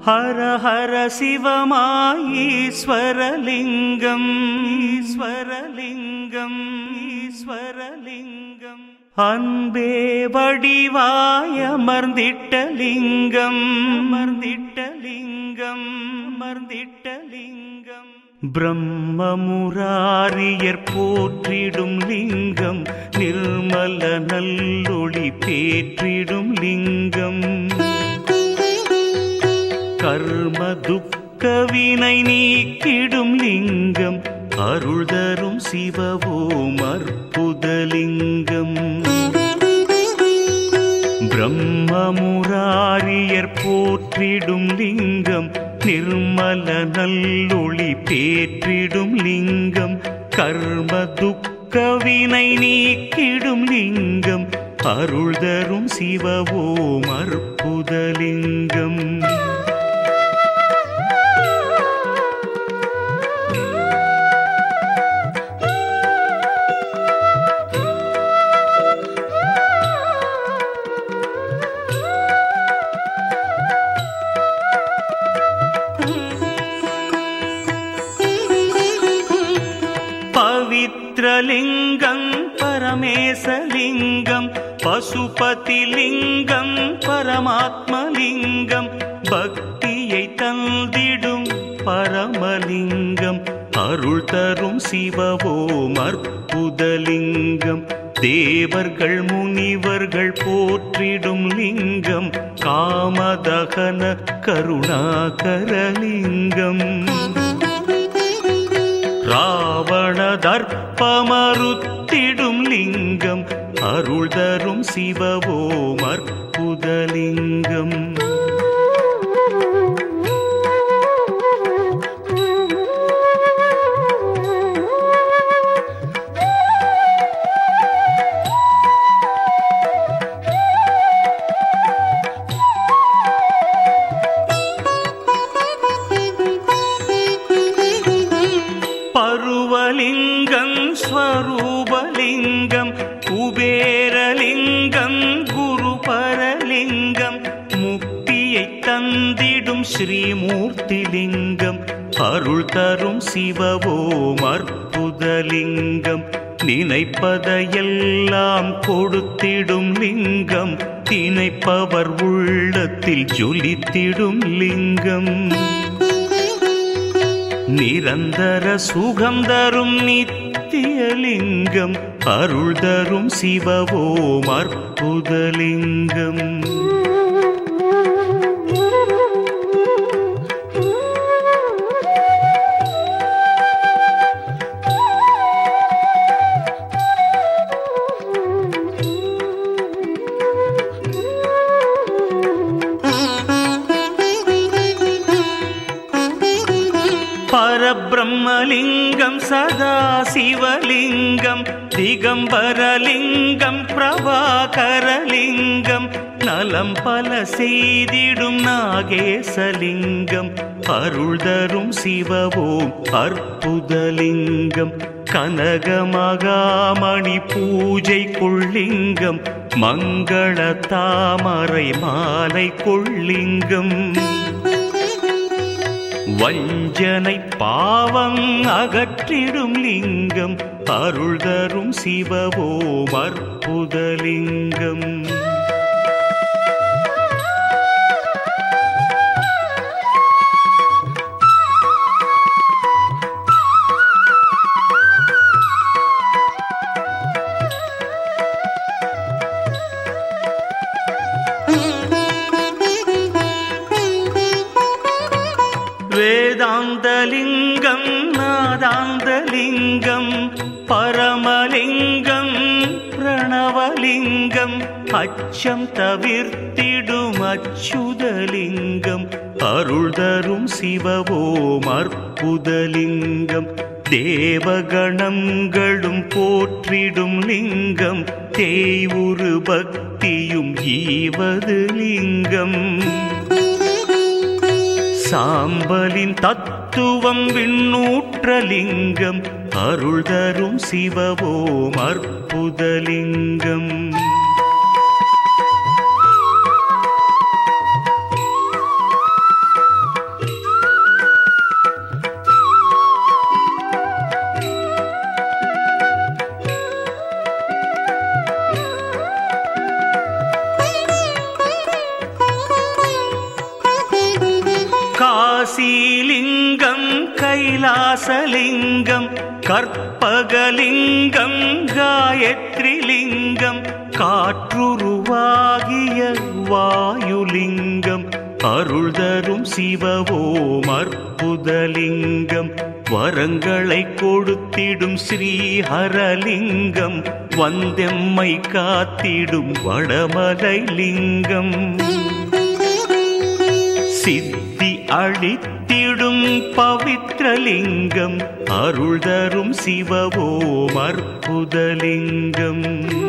ஹர ஹர சிவமாயீஸ்வரலிங்கம் ஈஸ்வரலிங்கம் ஈஸ்வரலிங்கம் அன்பே வடிவாய் அமர்ந்திட்ட லிங்கம் அமர்ந்திட்ட லிங்கம் அமர்ந்திட்ட லிங்கம் பிரம்மமுராரியர் போற்றிடும் லிங்கம் நிர்மல நல்லொளி பேற்றிடும் லிங்கம் கர்ம துக்கவினை நீக்கிடும் லிங்கம் அருள் தரும் சிவவோம் அற்புதலிங்கம் பிரம்மமுராரியர் போற்றிடும் லிங்கம் நிர்மல நல்லொளி பேற்றிடும் லிங்கம் கர்ம துக்கவினை நீக்கிடும் லிங்கம் அருள் தரும் சிவவோம் அற்புதலிங்கம் பவித்ரலிங்கம் பரமேசலிங்கம் பசுபதிலிங்கம் பரமாத்மலிங்கம் பக்தியை தந்திடும் பரமலிங்கம் அருள் தரும் சிவவோம் அற்புதலிங்கம் தேவர்கள் முனிவர்கள் போற்றிடும் லிங்கம் காமதகன கருணாகரலிங்கம் ராவண தர்ப்பமறுத்திடும் லிங்கம் அருள் தரும் சிவவோம் அற்புதலிங்கம் பருவலிங்கம் ஸ்வரூபலிங்கம் குபேரலிங்கம் குருபரலிங்கம் முக்தியை தந்திடும் ஸ்ரீமூர்த்திலிங்கம் அருள் தரும் சிவவோம் அற்புதலிங்கம் நினைப்பதையெல்லாம் கொடுத்திடும் லிங்கம் திணைப்பவர் உள்ளத்தில் ஜொலித்திடும் லிங்கம் நிரந்தர சுகம் தரும் நித்தியலிங்கம் அருள் தரும் சிவவோம் அற்புதலிங்கம் பரபிரம்மலிங்கம் சதா சிவலிங்கம் திகம்பரலிங்கம் பிரபாகரலிங்கம் நலம் பல செய்திடும் நாகேசலிங்கம் அருள் தரும் சிவவோம் அற்புதலிங்கம் கனகமகாமணி பூஜை கொள்ளிங்கம் மங்கள தாமரை மாலை கொள்ளிங்கம் வஞ்சனை பாவம் அகற்றிடும் லிங்கம் அருள் தரும் சிவவோம் அற்புதலிங்கம் வேதாந்தலிங்கம் நாதாந்தலிங்கம் பரமலிங்கம் பிரணவலிங்கம் அச்சம் தவிர்த்திடும் அச்சுதலிங்கம் அருள் தரும் சிவவோம் அற்புதலிங்கம் தேவகணங்களும் போற்றிடும் லிங்கம் தேய்வுரு பக்தியும் ஈவது லிங்கம் சாம்பலின் தத்துவம் விண்ணூற்றலிங்கம் அருள் தரும் சிவவோம் அற்புதலிங்கம் கற்பகலிங்கம் காயத்ரி லிங்கம் காற்றுருவாகிய வாயுலிங்கம் அருள் தரும் சிவவோம் அற்புதலிங்கம் வரங்களை கொடுத்திடும் ஸ்ரீஹரலிங்கம் வந்தெம்மை காத்திடும் வடமலை லிங்கம் சித்தி அழித்திடும் பவித்ரலிங்கம் அருள் தரும் சிவவோம் அற்புதலிங்கம்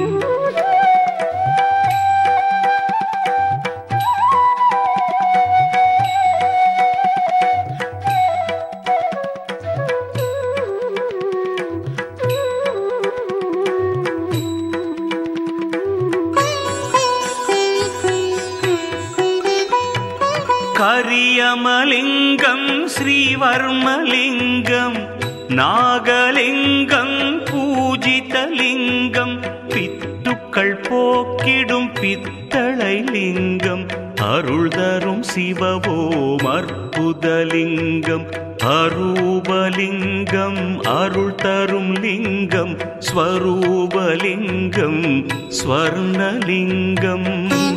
கரியமலிங்கம் ஸ்ரீவர்மலிங்கம் நாகலிங்கம் பூஜிதலிங்கம் பித்துக்கள் போக்கிடும் பித்தளை லிங்கம் அருள் தரும் சிவவோம் அற்புதலிங்கம் அரூபலிங்கம் அருள் தரும் லிங்கம் ஸ்வரூபலிங்கம் ஸ்வர்ணலிங்கம்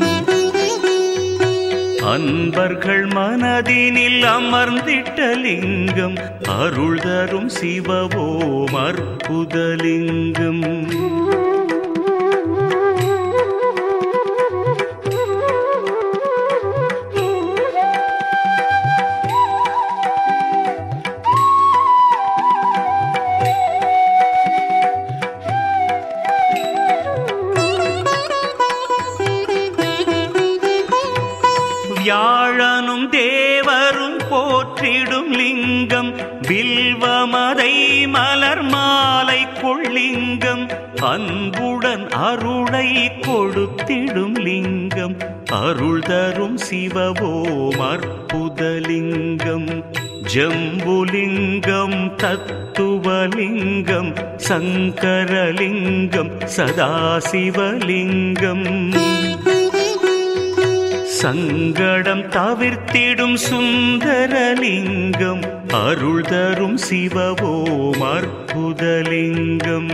அன்பர்கள் மனதினில் அமர்ந்திட்ட லிங்கம் அருள் தரும் சிவவோம் அற்புதலிங்கம் வியாழனும் தேவரும் போற்றிடும் லிங்கம் வில்வமதை மலர் மாலை கொள்ளிங்கம் அன்புடன் அருளை கொடுத்திடும் லிங்கம் அருள் தரும் சிவவோம் அற்புதலிங்கம் ஜம்புலிங்கம் தத்துவலிங்கம் சங்கரலிங்கம் சதாசிவலிங்கம் சங்கடம் தவிர்த்திடும் சுந்தரலிங்கம் அருள் தரும் சிவவோம் அற்புதலிங்கம்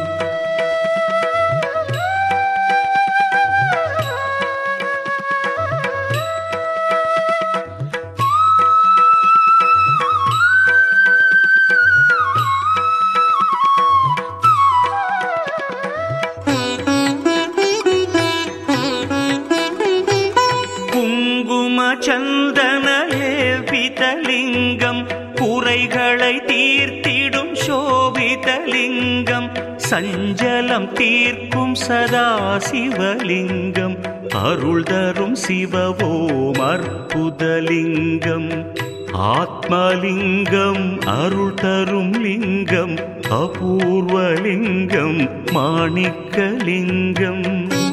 குங்கும சந்தன லேபிதலிங்கம் குறைகளை தீர்த்திடும் சோபிதலிங்கம் சஞ்சலம் தீர்க்கும் சதாசிவலிங்கம் அருள் தரும் சிவவோம் அற்புதலிங்கம் ஆத்மலிங்கம் அருள் தரும் லிங்கம் அபூர்வலிங்கம் மாணிக்கலிங்கம்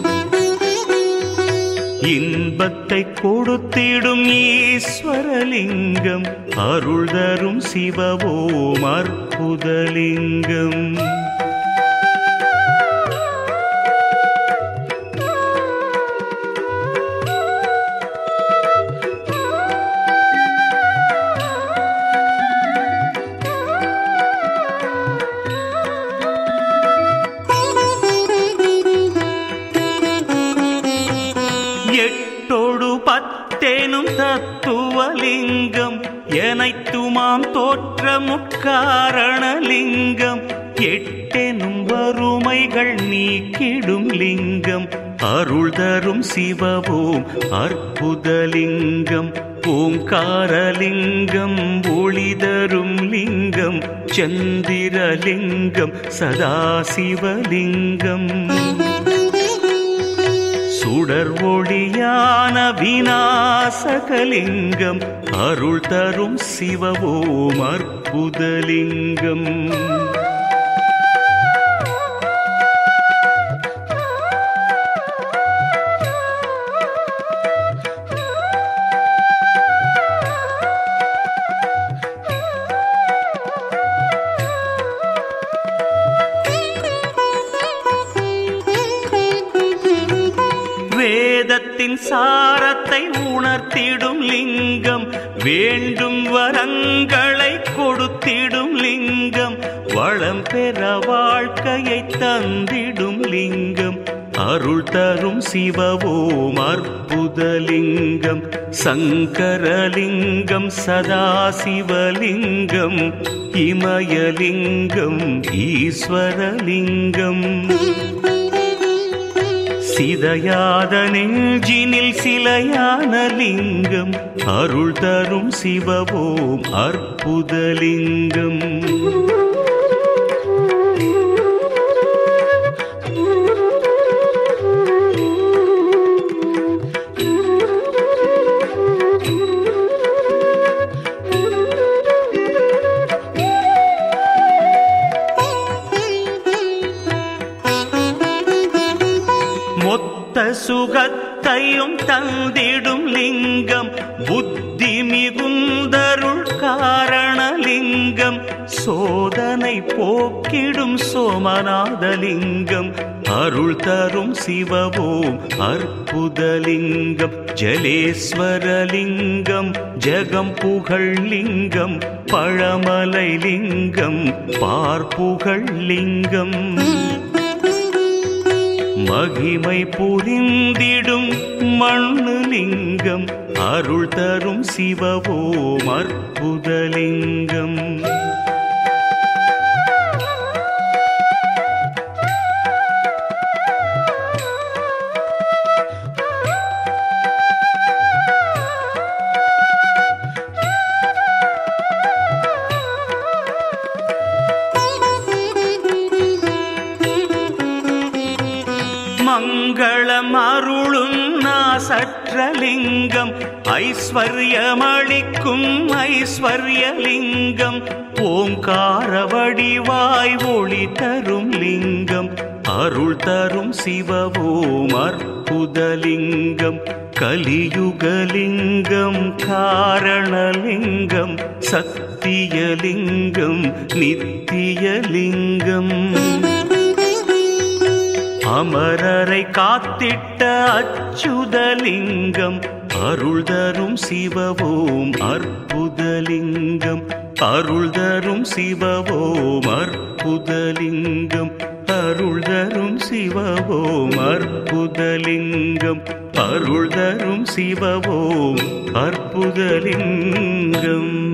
இன்பத்தை கொடுத்திடும் ஈஸ்வரலிங்கம் அருள் தரும் சிவவோம் அற்புதலிங்கம் எட்டொடு பத்தேனும் தத்துவலிங்கம் எனைத்துமாம் தோற்ற முக்காரணலிங்கம் எட்டெனும் வறுமைகள் நீக்கிடும் லிங்கம் அருள் தரும் சிவவோம் அற்புதலிங்கம் ஓங்காரலிங்கம் ஒளி தரும் லிங்கம் சந்திரலிங்கம் சதாசிவலிங்கம் சுடர் ஒளியான விநாசகலிங்கம் அருள் தரும் சிவவோம் அற்புதலிங்கம் வேதத்தின் சாரத்தை உணர்த்திடும் லிங்கம் வேண்டும் வரங்களை கொடுத்திடும் லிங்கம் வள பெற வாழ்க்கையை தந்திடும் லிங்கம் அருள் தரும் சிவவோம் அற்புதலிங்கம் சங்கரலிங்கம் சதாசிவலிங்கம் இமயலிங்கம் ஈஸ்வரலிங்கம் சிதையாத நெஞ்சினில் சிலையான லிங்கம் அருள் தரும் சிவவோம் அற்புதலிங்கம் மொத்த சுகத்தையும் தந்திடும் லிங்கம் புத்தி மிகுந்தருள் காரணலிங்கம் சோதனை போக்கிடும் சோமநாதலிங்கம் அருள் தரும் சிவவோம் அற்புதலிங்கம் ஜலேஸ்வரலிங்கம் ஜெகம் புகழ் லிங்கம் பழமலை லிங்கம் பார்ப்புகழ் லிங்கம் மகிமை புரிந்திடும் மண்ணு லிங்கம் அருள் தரும் சிவவோம் அற்புதலிங்கம் மங்களம் அருளும் நாசற்றலிங்கம் ஐஸ்வர்யமளிக்கும் ஐஸ்வர்யலிங்கம் ஓங்கார வடிவாய் ஒளி தரும் லிங்கம் அருள் தரும் சிவவோம் அற்புதலிங்கம் கலியுகலிங்கம் காரணலிங்கம் சத்தியலிங்கம் நித்தியலிங்கம் அமரரை காத்திட்ட அச்சுதலிங்கம் அருள் தரும் சிவவோம் அற்புதலிங்கம் அருள் தரும் சிவவோம் அற்புதலிங்கம் அருள் தரும் சிவவோம் அற்புதலிங்கம் அருள் தரும் சிவவோம் அற்புதலிங்கம்